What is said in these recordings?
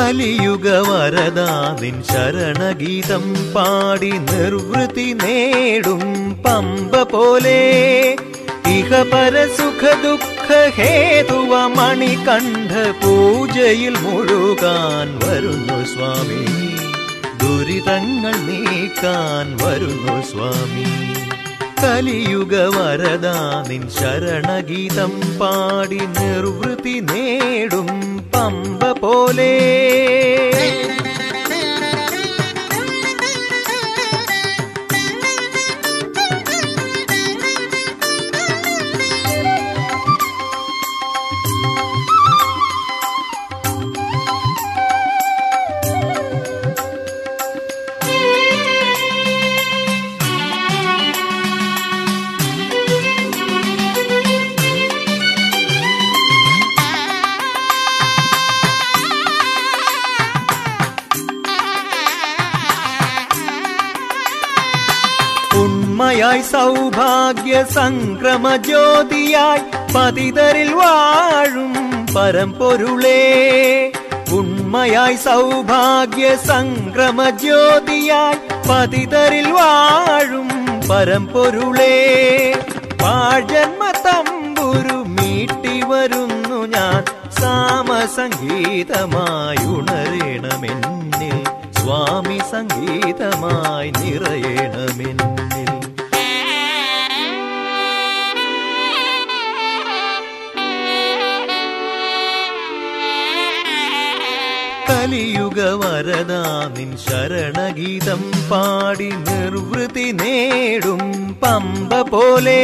കലിയുഗ വരദാനിൻ ശരണഗീതം പാടി നിർവൃതി നേടും പമ്പ പോലെ ഇഹ പരസുഖ ദുഃഖ ഹേതുവ മണികണ്ഠ പൂജയിൽ മുഴുകാൻ വരുന്നു സ്വാമി ദുരിതങ്ങൾ നീക്കാൻ വരുന്നു സ്വാമി കലിയുഗ വരദാനിൻ ശരണഗീതം പാടി നിർവൃതി നേടും പമ്പ പോലെ ഉണ്മയായി സൗഭാഗ്യ സംക്രമ ജ്യോതിയായി പതിതരിൽ വാഴും പരമ്പൊരുളേ ഉണ്മയായി സൗഭാഗ്യ സംക്രമ ജ്യോതിയായി പതിതരിൽ വാഴും പരമ്പൊരുളേ വാഴ്ജന്മ തമ്പുരു മീട്ടി വരുന്നു ഞാൻ സാമസംഗീതമായി ഉണരണമെന്നിൽ സ്വാമി സംഗീതമായി നിറയണമെന്നിൽ കലിയുഗ വരദാനിൻ ശരണഗീതം പാടി നിർവൃതി നേടും പമ്പ പോലെ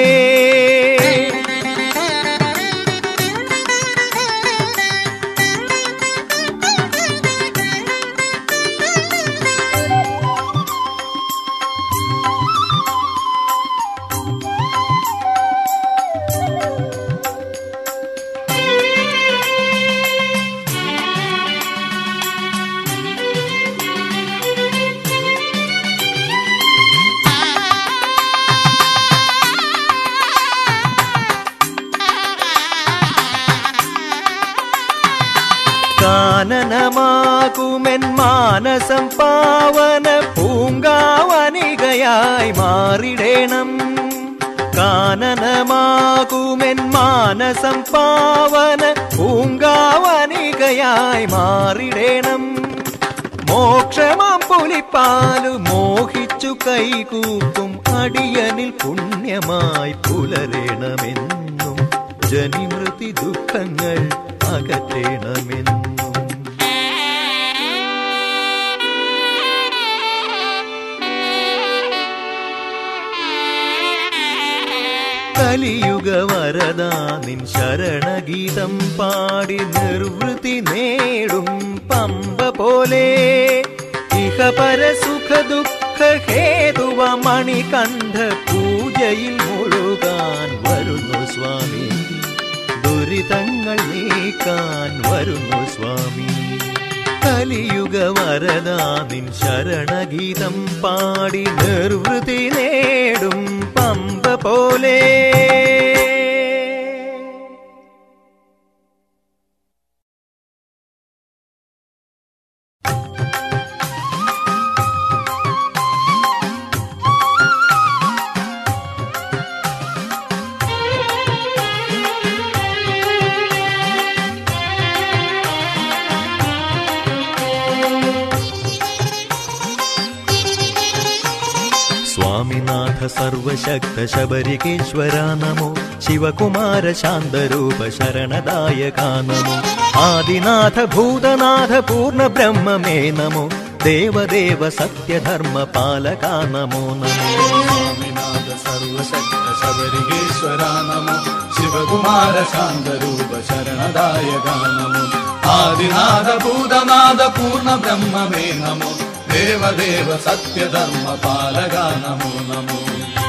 കാനനമാകുമെൻ മാനസം പാവന പൂങ്കാവനികയായി മാറിടേണം കാനനമാകുമെൻ മാനസം പാവന പൂങ്കാവനികയായി മാറിടേണം മോക്ഷമാം പുലിപ്പാലു മോഹിച്ചു കൈകൂപ്പും അടിയനിൽ പുണ്യമായി പുലരേണമെന്നും ജനിമൃതി ദുഃഖങ്ങൾ അകറ്റേണമെന്നും കലിയുഗ വരദാനിൻ ശരണഗീതം പാടി നിർവൃതി നേടും പമ്പ പോലെ ഇഹ പരസുഖ ദുഃഖ ഹേതുവ മണികണ്ഠ പൂജയിൽ മുഴുകാൻ വരുന്നു സ്വാമി ദുരിതങ്ങൾ നീക്കാൻ വരുന്നു സ്വാമി കലിയുഗ വരദാനിൻ ശരണഗീതം പാടി നിർവൃതി നേടും പമ്പ പോലെ സ്വാമിനാഥ സർവശക്ത ശബരികേശ്വര നമോ ശിവകുമാര ശാന്തരൂപ ശരണദായക നമോ ആദിനാഥ ഭൂതനാഥ പൂർണ്ണ ബ്രഹ്മമേ നമോ ദേവദേവ സത്യധർമ്മ പാലക നമോ നമോ സ്വാമിനാഥ സർവശക്ത ശബരികേശ്വര നമോ ശിവകുമാര ശാന്തരൂപ ശരണദായക നമോ ആദിനാഥ ഭൂതനാഥ പൂർണ്ണ ബ്രഹ്മമേ നമോ ദേവദേവ സത്യധർമ്മ പാലക നമോ നമോ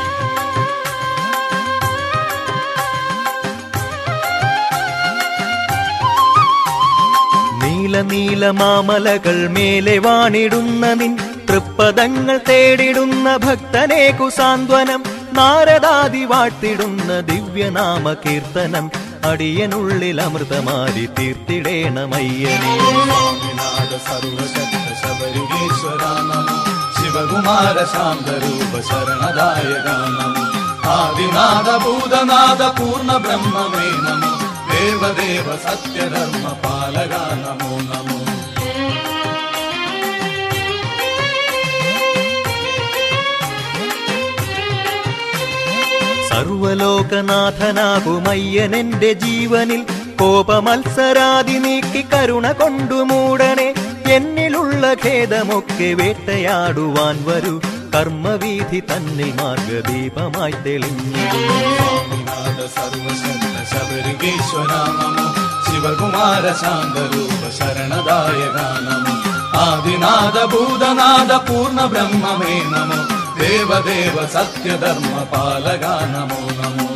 നീല നീല മാമലകൾ മേലെ വാണിടുന്ന നിൻ തൃപ്പദങ്ങൾ തേടിടുന്ന ഭക്തനെ കുസാന്ത്വനം നാരദാദി വാഴ്ത്തിടുന്ന ദിവ്യനാമ കീർത്തനം അടിയനുള്ളിൽ അമൃതമാരി തീർത്തിടേണമയ്യനേ സ്വാമിനാഥ സ്വാമിനാഥ സർവശക്ത ശബരികേശ്വര നമോ ശിവകുമാര ശാന്തരൂപ ശരണദായക നമോ ആദിനാഥ ഭൂതനാഥ പൂർണ്ണ ബ്രഹ്മമേ നമോ ദേവദേവ സത്യധർമ്മ പാലക നമോ നമോ സർവലോകനാഥനാകുമയ്യനെന്റെ ജീവനിൽ കോപമത്സരാതി നീക്കി കരുണ കൊണ്ടു മൂടനെ എന്നിലുള്ള ഖേദമൊക്കെ വേട്ടയാടുവാൻ വരൂ കർമ്മവീഥി തന്നിൽ മാർഗദീപമായി തെളിഞ്ഞിടും സ്വാമിനാഥ സർവശക്ത ശബരികേശ്വര നമോ ശിവകുമാര ശാന്തരൂപ ശരണദായക നമോ ആദിനാഥ ഭൂതനാഥ പൂർണ്ണ ബ്രഹ്മമേ നമോ ദേവദേവ സത്യധർമ്മ പാലക നമോ നമോ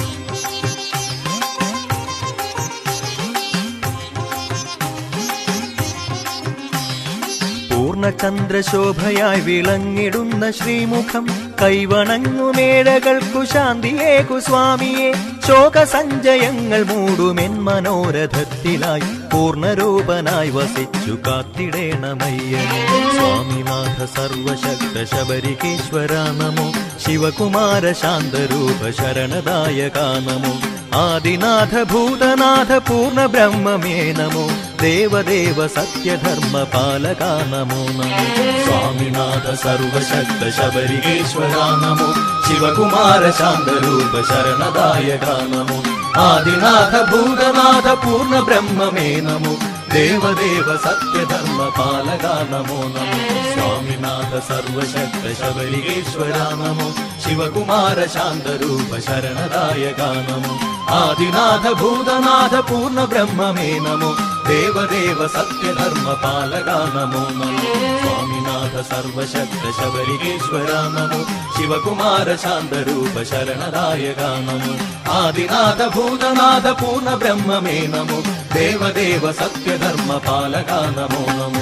പൂർണ്ണചന്ദ്രശോഭയായി വിളങ്ങിടുന്ന ശ്രീമുഖം കൈവണങ്ങുമേഴകൾക്കു ശാന്തിയേകു സ്വാമിയെ ശോകസഞ്ചയങ്ങൾ മൂടുമെൻ മനോരഥത്തിലായി പൂർണ്ണരൂപനായി വസിച്ചു കാത്തിടേണമയ്യനെ സ്വാമിനാഥ സർവശക്ത ശബരികേശ്വര നമോ ശിവകുമാര ശാന്തരൂപ ശരണദായക നമോ ആദിനാഥ ഭൂതനാഥ പൂർണ്ണ ബ്രഹ്മമേ നമോ ദേവദേവ സത്യധർമ്മ പാലക നമോ നമോ സ്വാമിനാഥ സർവശക്ത ശബരികേശ്വര നമോ ശിവകുമാര ശാന്തരൂപ ശരണദായക നമോ ആദിനാഥ ഭൂതനാഥ പൂർണ്ണ ബ്രഹ്മമേ നമോ ദേവദേവ സത്യധർമ്മ പാലക നമോ നമോ സ്വാമിനാഥ സർവശക്ത ശബരികേശ്വര നമോ ശിവകുമാര ശാന്തരൂപ ശരണദായക നമോ ആദിനാഥ ഭൂതനാഥ പൂർണ്ണ ബ്രഹ്മമേ നമോ ദേവദേവ സത്യധർമ്മ പാലക നമോ നമോ സ്വാമിനാഥ സർവശക്ത ശബരികേശ്വര നമോ ശിവകുമാര ശാന്തരൂപ ശരണദായക നമോ ആദിനാഥ ഭൂതനാഥ പൂർണ്ണ ബ്രഹ്മമേ നമോ ദേവദേവ സത്യധർമ്മ പാലക നമോ നമോ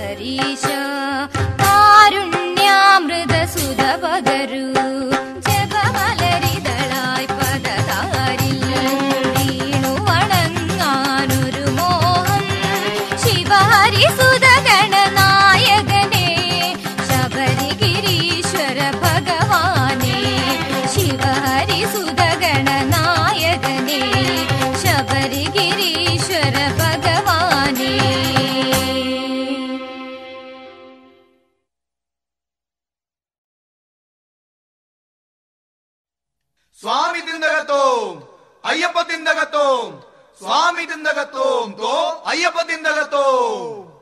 ശബരീശ കാരുണ്യാമൃത സുത പകരൂ ജപമലരിതളായി പദതാരിൽ വീണു വണങ്ങാനൊരു മോഹം ശിവഹരി സുത ഗണനായകനെ ശബരിഗിരീശ്വര ഭഗവാനെ ശിവഹരി സുത ഗണനായകനെ ശബരിഗിരീശ്വര ഭഗവാനെ ಸ್ವಾಮಿ ತಿಂದಗತ್ತೋಂ ಅಯ್ಯಪ್ಪ ತಿಂದಗತ್ತೋಂ ಸ್ವಾಮಿ ತಿಂದಗತ್ತೋಂ ತೋ ಅಯ್ಯಪ್ಪ ತಿಂದಗತ್ತೋಂ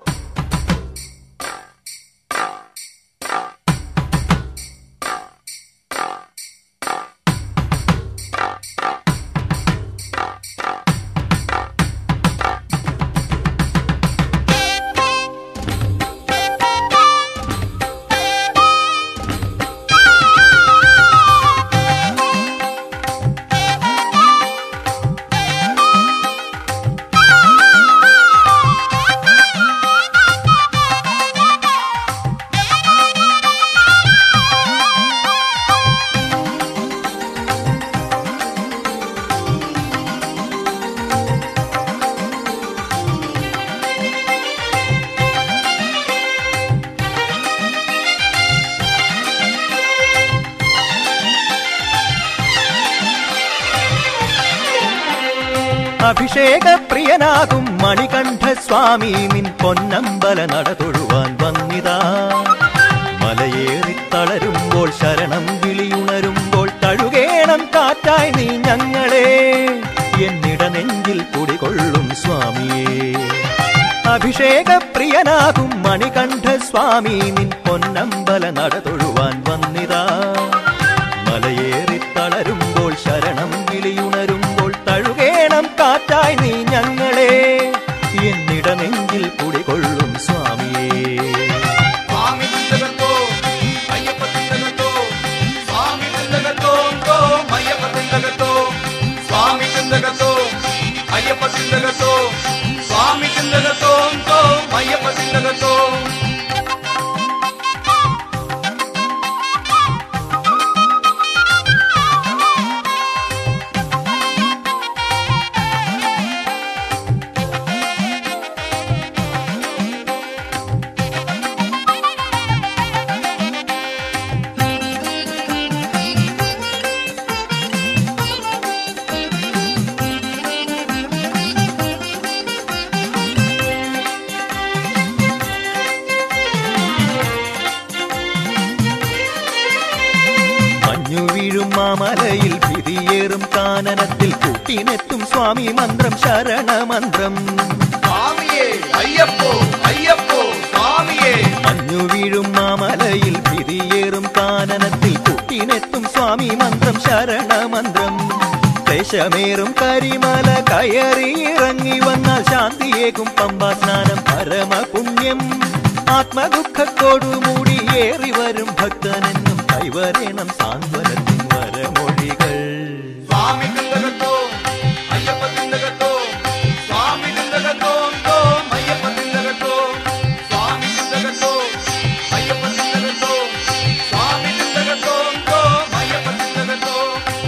അഭിഷേക പ്രിയനാകും മണികണ്ഠ സ്വാമി നിൻ പൊന്നമ്പല നട തൊഴുവാൻ വന്നിതാ മലയേറി തളരുമ്പോൾ ശരണം വിളിയുണരുമ്പോൾ തഴുകേണം കാറ്റായി നീ ഞങ്ങളെ എന്നിട നെഞ്ചിൽ കുടികൊള്ളും സ്വാമിയേ അഭിഷേക പ്രിയനാകും മണികണ്ഠ സ്വാമി നിൻ പൊന്നമ്പല നട തൊഴുവാൻ വന്നിതാ മലയേറി തളരുമ്പോൾ ശരണം വിളിയുണരുമ്പോൾ തഴുകേണം കാറ്റായി നീ ഞങ്ങളെ എന്നിട നെഞ്ചിൽ കുടികൊള്ളും സ്വാമിയേ ಸ್ವಾಮಿ ತಿಂದಗತ್ತೋಂ ಅಯ್ಯಪ್ಪ ತಿಂದಗತ್ತೋಂ ಸ್ವಾಮಿ ತಿಂದಗತ್ತೋಂ ತೋಂ ಅಯ್ಯಪ್ಪ ತಿಂದಗತ್ತೋಂ ಸ್ವಾಮಿ ತಿಂದಗತ್ತೋಂ ಅಯ್ಯಪ್ಪ ತಿಂದಗತ್ತೋಂ ಸ್ವಾಮಿ ತಿಂದಗತ್ತೋಂ ತೋಂ ಅಯ್ಯಪ್ಪ ತಿಂದಗತ್ತೋಂ മഞ്ഞു വീഴും മാമലയിൽ ഭിതിയേറും കാനനത്തിൽ കൂട്ടിനെത്തും സ്വാമി മന്ത്രം ശരണമന്ത്രം ಸ್ವಾಮಿಯೇ ಅಯ್ಯಪ್ಪೋ ಅಯ್ಯಪ್ಪೋ ಸ್ವಾಮಿಯೇ മഞ്ഞു വീഴും മാമലയിൽ ഭിതിയേറും കാനനത്തിൽ കൂട്ടിനെത്തും സ്വാമി മന്ത്രം ശരണമന്ത്രം ക്ലേശമേറും കരിമല കയറി ഇറങ്ങി വന്നാൽ ശാന്തിയേകും പമ്പാ സ്നാനം പരമപുണ്യം ആത്മദുഃഖത്തോടു മൂടി ഏറി വരും ഭക്തനെന്നും കൈവരണം സാന്ത്വനത്തിൻ വരമൊഴികൾ ಸ್ವಾಮಿ ತಿಂದಗತ್ತೋಂ ಅಯ್ಯಪ್ಪ ತಿಂದಗತ್ತೋಂ ಸ್ವಾಮಿ ತಿಂದಗತ್ತೋಂ ತೋಂ ಅಯ್ಯಪ್ಪ ತಿಂದಗತ್ತೋಂ ಸ್ವಾಮಿ ತಿಂದಗತ್ತೋಂ ಅಯ್ಯಪ್ಪ ತಿಂದಗತ್ತೋಂ ಸ್ವಾಮಿ ತಿಂದಗತ್ತೋಂ ತೋಂ ಅಯ್ಯಪ್ಪ ತಿಂದಗತ್ತೋಂ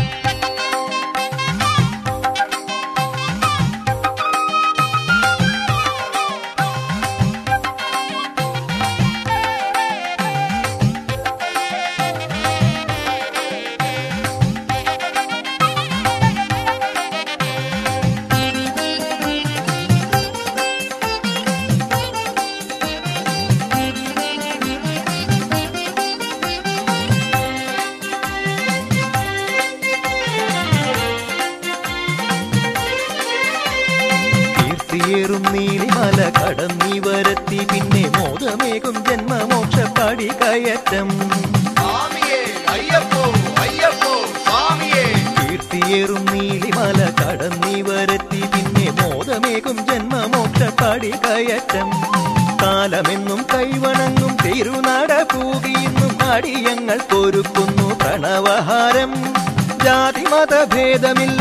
കീർത്തിയേറും നീലിമല കടന്നിവരത്തി പിന്നെ മോദമേകും ജന്മമോക്ഷ പടി കയറ്റം ಸ್ವಾಮಿಯೇ ಅಯ್ಯಪ್ಪೋ ಅಯ್ಯಪ್ಪೋ ಸ್ವಾಮಿಯೇ കീർത്തിയേറും നീലിമല കടന്നിവരത്തി പിന്നെ മോദമേകും ജന്മമോക്ഷ പടി കയറ്റം കാലമെന്നും കൈവണങ്ങും തിരുനട പൂകിയെന്നും അടിയങ്ങൾ പൊരുക്കുന്നു പ്രണവഹാരം ജാതി മതഭേദമില്ല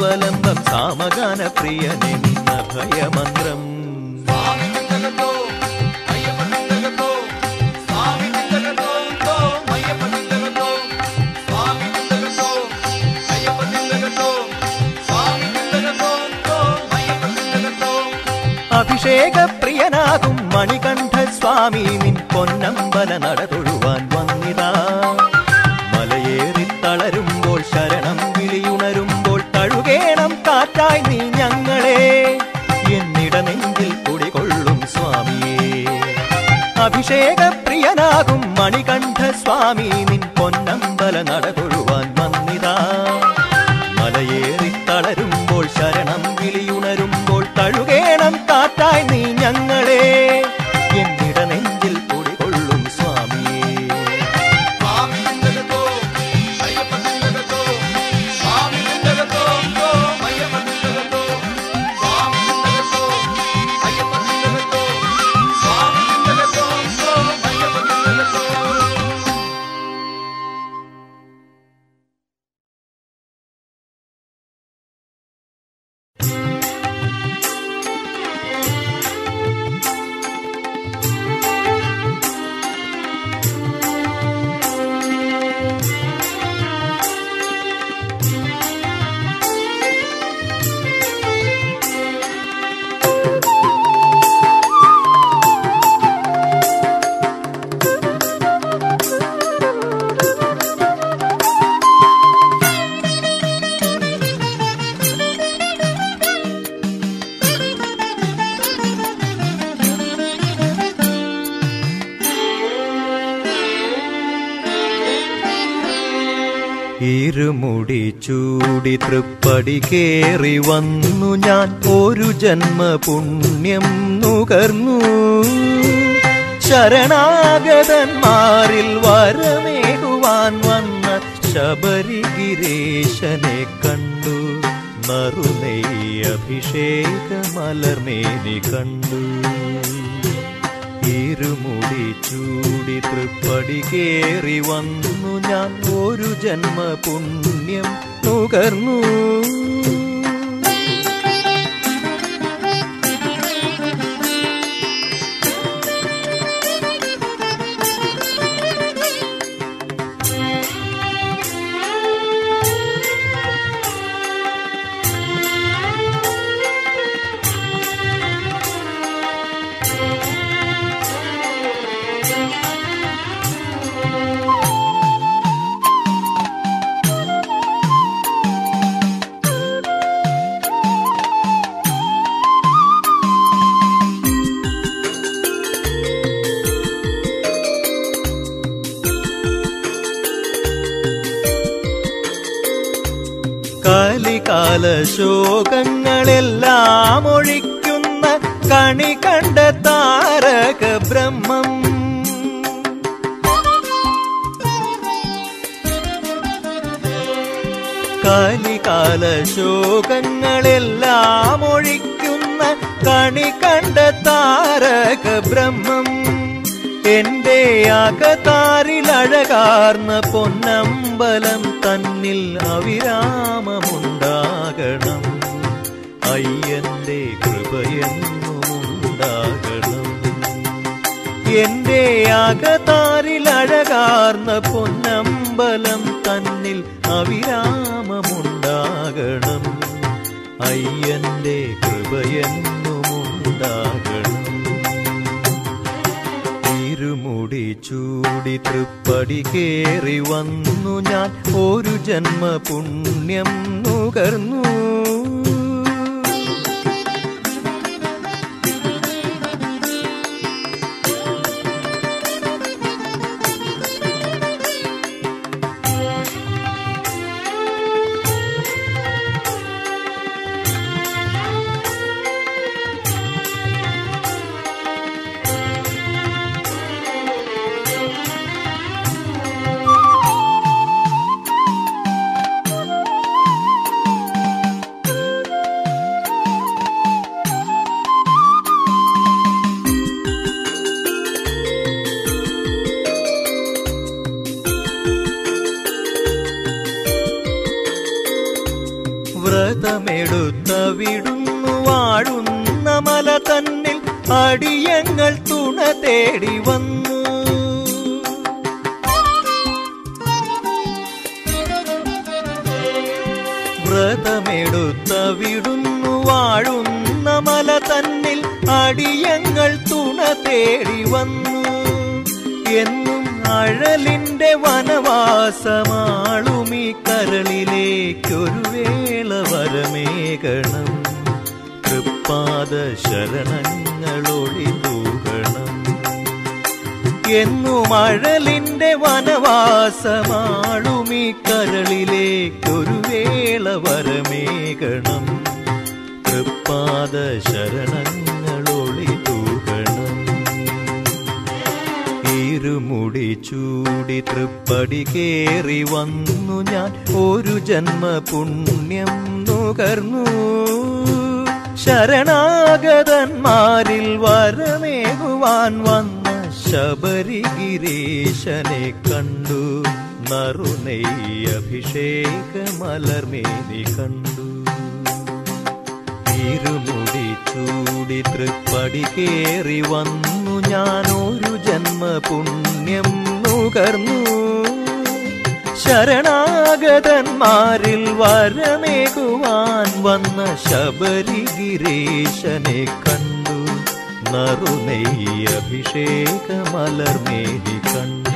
സ്വാമിമാക്കിന്നവലംബം സാമഗാന പ്രിയനെ നിന്ന ഭയമന്ത്രം ಸ್ವಾಮಿ ತಿಂದಗತ್ತೋಂ മണികണ്ഠ സ്വാമി നിൻ പൊന്നമ്പല നട തൊഴുവാൻ വന്നിതാ മലയേറി തളരുമ്പോൾ ശരണം വിളിയുണരുമ്പോൾ തഴുകേണം കാറ്റായി നീ ഞങ്ങളെ എന്നിട നെഞ്ചിൽ കുടികൊള്ളും സ്വാമിയേ അഭിഷേക പ്രിയനാകും മണികണ്ഠ സ്വാമി നിൻ പൊന്നമ്പല നട തൊഴുവാൻ വന്നിതാ മലയേറി തളരുമ്പോൾ ശരണം വിളിയുണരുമ്പോൾ തഴുകേണം കാറ്റായി നീ ഞങ്ങളെ എന്നിട നെഞ്ചിൽ കുടികൊള്ളും സ്വാമിയേ സ്വാമി തിന്തകത്തോ അയ്യപ്പ തിന്തകത്തോ സ്വാമി തിന്തകത്തോ തോ അയ്യപ്പ തിന്തകത്തോ സ്വാമി തിന്തകത്തോ അയ്യപ്പ തിന്തകത്തോ സ്വാമി തിന്തകത്തോ തോ അയ്യപ്പ തിന്തകത്തോ ഇരുമുടി ചൂടി തൃപ്പടി കേറി വന്നു ഞാൻ ഒരു ജന്മ പുണ്യം നുകർന്നു ശരണാഗതന്മാരിൽ വരമേകുവാൻ വന്ന ശബരിഗിരീശനെ കണ്ടു നറുനെയ് അഭിഷേകമലർമേനി കണ്ടു ഇരുമുടി ചൂടി തൃപ്പടി കേറി വന്നു ഞാൻ ഒരു ജന്മ പുണ്യം നുകർന്നു കാലികാല ശോകങ്ങളെല്ലാം ഒഴിക്കുന്ന കണി കണ്ട താരക ബ്രഹ്മം കാലികാല ശോകങ്ങളെല്ലാം ഒഴിക്കുന്ന കണി കണ്ട താരക ബ്രഹ്മം എന്റെ അകതാരിലഴകാർന്ന പൊന്നമ്പലം തന്നിൽ അവിരാമമുണ്ടാകണം അയ്യന്റെ കൃപയെന്നുമുണ്ടാകണം എന്റെ അകതാരിലഴകാർന്ന പൊന്നമ്പലം തന്നിൽ അവിരാമമുണ്ടാകണം അയ്യന്റെ കൃപയെന്നുമുണ്ടാകണം ഇരുമുടി ചൂടി തൃപ്പടി കേറി വന്നു ഞാൻ ഒരു ജന്മ പുണ്യം നുകർന്നു വ്രതമെടുത്ത വിടുന്നു വാഴുന്ന മല തന്നിൽ അടിയങ്ങൾ തുണ തേടി വന്നു വ്രതമെടുത്ത വിടുന്നു വാഴുന്ന മല തന്നിൽ അടിയങ്ങൾ തുണ തേടി വന്നു എന്നും അഴലിന്റെ വനവാസമാളുമീ കരളിലേക്കൊരു വേള വരമേകണം തൃപ്പാദ ശരണങ്ങളൊളി തൂകണം എന്നും അഴലിന്റെ വനവാസമാളുമീ കരളിലേക്കൊരു വേള വരമേകണം തൃപ്പാദ ശരണങ്ങളൊളി തൂകണം ഇരുമുടി ചൂടി തൃപ്പടി കേറി വന്നു ഞാൻ ഒരു ജന്മ പുണ്യം നുകർന്നു ശരണാഗതന്മാരിൽ വരമേകുവാൻ വന്ന ശബരിഗിരീശനെ കണ്ടു നറുനെയ്യഭിഷേക മലർമേനി കണ്ടു ഇരുമുടി ചൂടി തൃപ്പടി കേറി വന്നു ഞാനൊരു ജന്മ പുണ്യം നുകർന്നു ശരണാഗതന്മാരിൽ വരമേകുവാൻ വന്ന ശബരിഗിരീശനെ കണ്ടു നറുനെയ്യഭിഷേക മലർമേനി കണ്ടു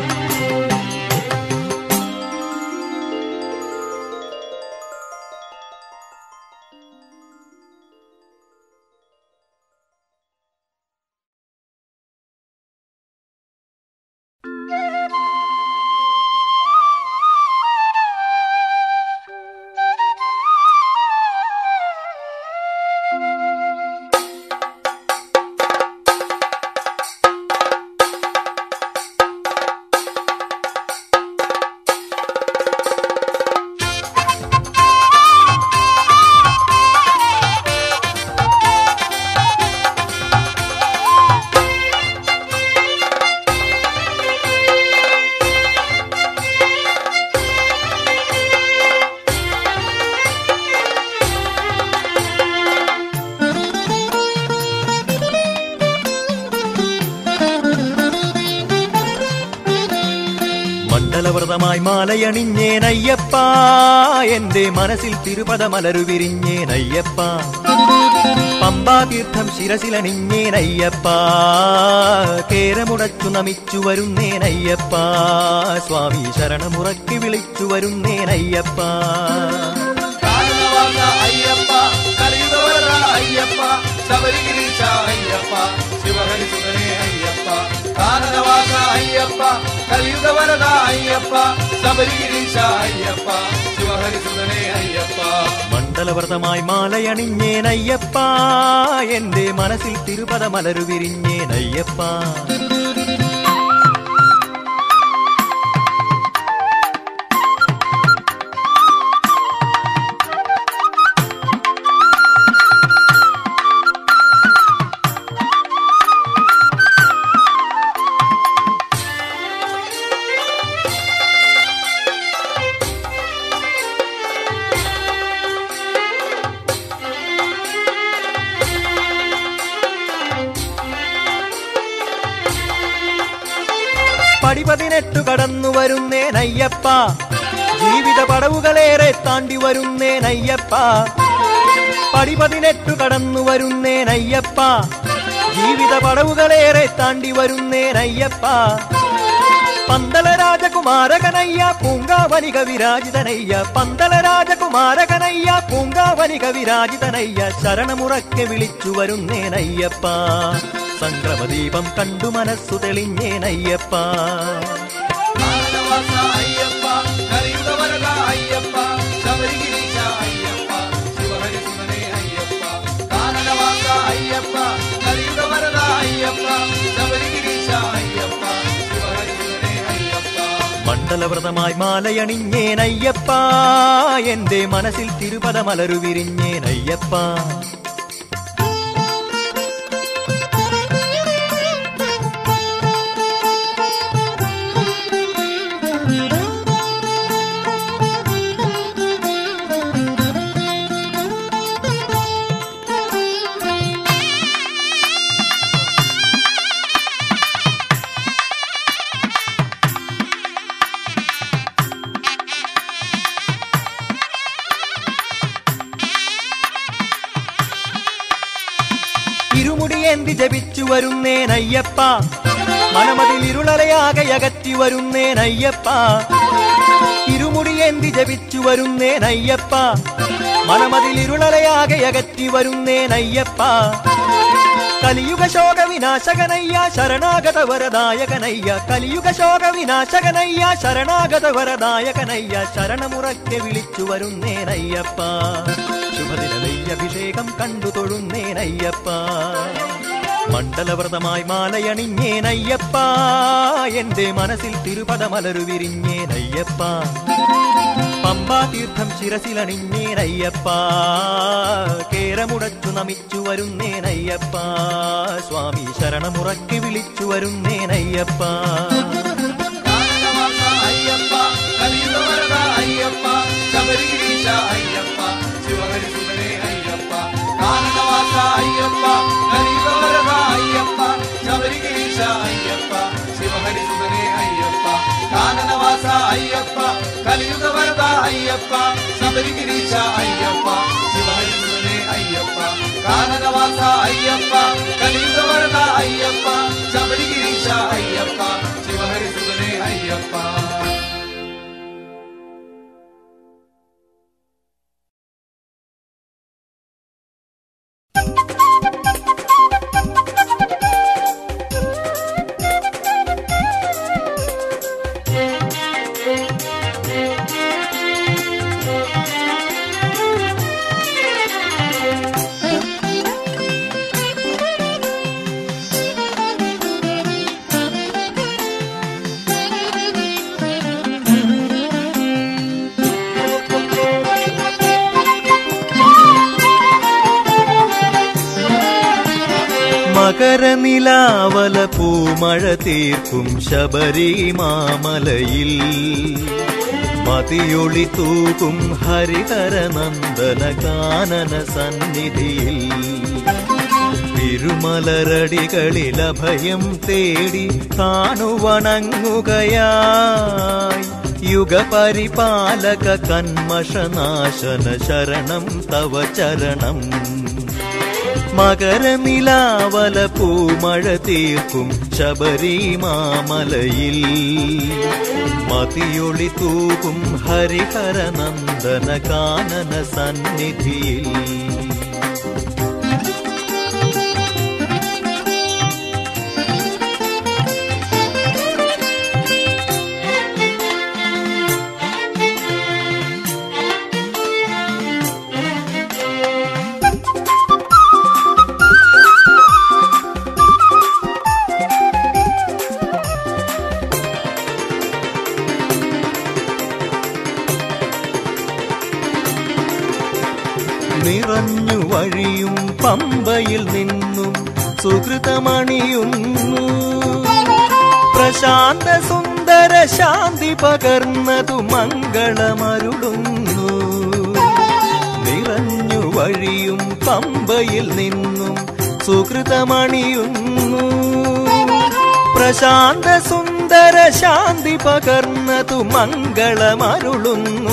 മണ്ഡലവ്രതമായി മാലയണിഞ്ഞേനയ്യപ്പ എന്റെ മനസ്സിൽ തിരുപദ മലരു വിരിഞ്ഞേനയ്യപ്പ പമ്പാതീർത്ഥം ശിരസിലണിഞ്ഞേനയ്യപ്പ കേരമുടച്ചു നമിച്ചു വരുന്നേനയ്യപ്പ സ്വാമി ശരണമുറക്കി വിളിച്ചു വരുന്നേനയ്യപ്പ കാരണവാസ അയ്യപ്പ കലിയുഗവരദ അയ്യപ്പ ശബരിഗിരീശ അയ്യപ്പ ശിവഹരി സുതനേ അയ്യപ്പ കാരണവാസ അയ്യപ്പ കലിയുഗവരദ അയ്യപ്പ ശബരിഗിരീശ അയ്യപ്പ ശിവഹരി സുതനേ അയ്യപ്പ മണ്ഡലവ്രതമായി മാലയണിഞ്ഞേനയ്യപ്പ എന്റെ മനസ്സിൽ തിരുപദ മലരു വിരിഞ്ഞേനയ്യപ്പ പടി പതിനെട്ടു കടന്നു വരുന്നേനയ്യപ്പ ജീവിത പടവുകളേറെ താണ്ടി വരുന്നേനയ്യപ്പ പടി പതിനെട്ടു കടന്നു വരുന്നേനയ്യപ്പ ജീവിത പടവുകളേറെ താണ്ടി വരുന്നേനയ്യപ്പ പന്തള രാജകുമാരകനയ്യ പൂങ്കാവനിക വിരാജിതനയ്യ പന്തള രാജകുമാരകനയ്യ പൂങ്കാവനിക വിരാജിതനയ്യ ശരണമുറക്കെ വിളിച്ചു വരുന്നേനയ്യപ്പ സംക്രമദീപം കണ്ടു മനസ്സു തെളിഞ്ഞേനയ്യപ്പ കാരണവാസ അയ്യപ്പ കലിയുഗവരദ അയ്യപ്പ ശബരിഗിരീശ അയ്യപ്പ ശിവഹരി സുതനേ അയ്യപ്പ കാരണവാസ അയ്യപ്പ കലിയുഗവരദ അയ്യപ്പ ശബരിഗിരീശ അയ്യപ്പ ശിവഹരി സുതനേ അയ്യപ്പ മണ്ഡലവ്രതമായി മാലയണിഞ്ഞേനയ്യപ്പ എന്റെ മനസ്സിൽ തിരുപദ മലരു വിരിഞ്ഞേനയ്യപ്പ ജപിച്ചു വരുന്നേനയ്യപ്പ മനമതിൽ ഇരുളലയാകെ അകറ്റി വരുന്നേനയ്യപ്പ ഇരുമുടിയേന്തി ജപിച്ചു വരുന്നേനയ്യപ്പ മനമതിൽ ഇരുളലയാകെ അകറ്റി വരുന്നേനയ്യപ്പ കലിയുഗ ശോക വിനാശകനയ്യ ശരണാഗത വരദായകനയ്യ കലിയുഗ ശോക വിനാശകനയ്യ ശരണാഗത വരദായകനയ്യ ശരണമുറക്കെ വിളിച്ചു വരുന്നേനയ്യപ്പ ശുഭദിന നെയ്യഭിഷേകം കണ്ടു തൊഴുന്നേനയ്യപ്പ മണ്ഡലവ്രതമായി മാലയണിഞ്ഞേനയ്യപ്പ എന്റെ മനസ്സിൽ തിരുപദമലരു വിരിഞ്ഞേനയ്യപ്പ പമ്പാതീർത്ഥം ശിരസിലണിഞ്ഞേനയ്യപ്പ കേരമുടച്ചു നമിച്ചു വരുന്നേനയ്യപ്പ സ്വാമി ശരണമുറക്കി വിളിച്ചു വരുന്നേനയ്യപ്പ കാനനവാസ അയ്യപ്പ കലിയുഗവരദ അയ്യപ്പ ശബരിഗിരീശ അയ്യപ്പ ശിവഹരിസുതനേ അയ്യപ്പ കാനനവാസ അയ്യപ്പ കലിയുഗവരദ അയ്യപ്പ ശബരിഗിരീശ അയ്യപ്പ ശിവഹരിസുതനേ അയ്യപ്പ കാനനവാസ അയ്യപ്പ കലിയുഗവരദ അയ്യപ്പ ശബരിഗിരീശ അയ്യപ്പ ശിവഹരിസുതനേ അയ്യപ്പ കാനനവാസ അയ്യപ്പ കലിയുഗവരദ അയ്യപ്പ ശബരിഗിരീശ അയ്യപ്പ ശിവഹരിസുതനേ അയ്യപ്പ മകരനിലാവല പൂമഴ തീർക്കും ശബരിമാമലയിൽ മതിയൊളി തൂകും ഹരിഹരനന്ദന കാനന സന്നിധിയിൽ തിരുമലരടികളിൽ അഭയം തേടി കാണുവണങ്ങുകയായി യുഗപരിപാലക കന്മഷനാശന ശരണം തവ ചരണം മകരനിലാവല പൂമഴ തീർക്കും ശബരിമാമലയിൽ മതിയൊളി തൂകും ഹരിഹരനന്ദന കാനന സന്നിധിയിൽ നിറഞ്ഞു വഴിയും പമ്പയിൽ നിന്നും സുഹൃതമണിയുന്നു പ്രശാന്ത സുന്ദര ശാന്തി പകർന്നതു മംഗളമരുളുന്നു നിറഞ്ഞു വഴിയും പമ്പയിൽ നിന്നും സുഹൃതമണിയുന്നു പ്രശാന്ത സുന്ദര ശാന്തി പകർന്നതു മംഗളമരുളുന്നു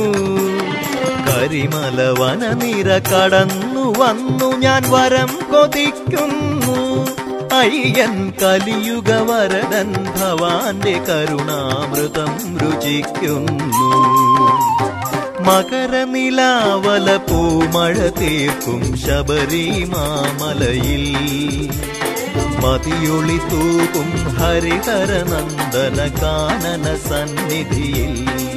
കരിമല വനനിര കടന്നു വന്നു ഞാൻ വരം കൊതിക്കുന്നു അയ്യൻ കലിയുഗ വരദൻ ഭവാന്റെ കരുണാമൃതം രുചിക്കുന്നു മകരനിലാവല പൂമഴ തീർക്കും ശബരിമാമലയിൽ മതിയൊളി തൂകും ഹരിഹരനന്ദന കാനന സന്നിധിയിൽ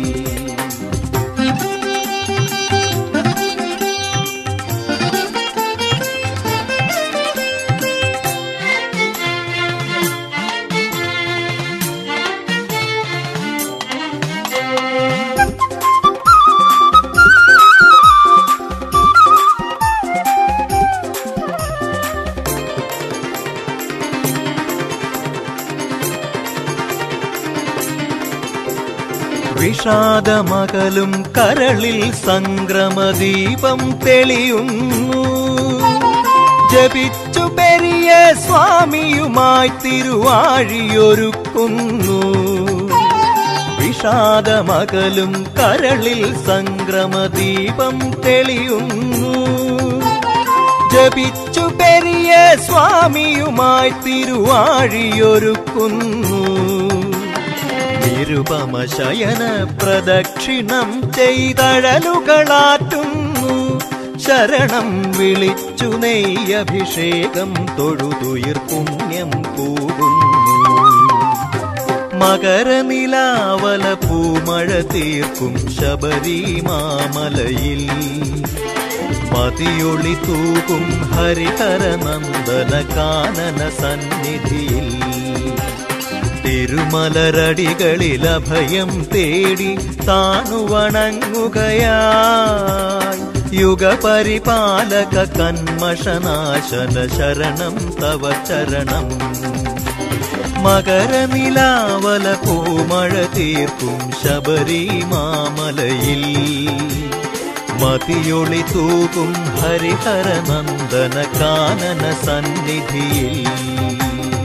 വിഷാദമകലും കരളിൽ സംക്രമദീപം തെളിയുന്നു ജപിച്ചു പെരിയ സ്വാമിയുമായി തിരുവാഴിയൊരുക്കുന്നു വിഷാദമകലും കരളിൽ സംക്രമദീപം തെളിയുന്നു ജപിച്ചു പെരിയ സ്വാമിയുമായി തിരുവാഴിയൊരുക്കുന്നു നിരുപമ ശയന പ്രദക്ഷിണം ചെയ്തഴലുകളാറ്റുന്നു ശരണം വിളിച്ചു നെയ്യഭിഷേകം തൊഴുതുയിർ പുണ്യം കൂടുന്നു മകരനിലാവല പൂമഴ തീർക്കും ശബരിമാമലയിൽ മതിയൊളി തൂകും ഹരിഹരനന്ദന കാനന സന്നിധിയിൽ തിരുമലരടികളിൽ അഭയം തേടി താണു വണങ്ങുകയായി യുഗപരിപാലക കന്മഷനാശന ശരണം തവ ചരണം മകരനിലാവല പൂമഴ തീർക്കും ശബരിമാമലയിൽ മതിയൊളി തൂകും ഹരിഹരനന്ദന കാനന സന്നിധിയിൽ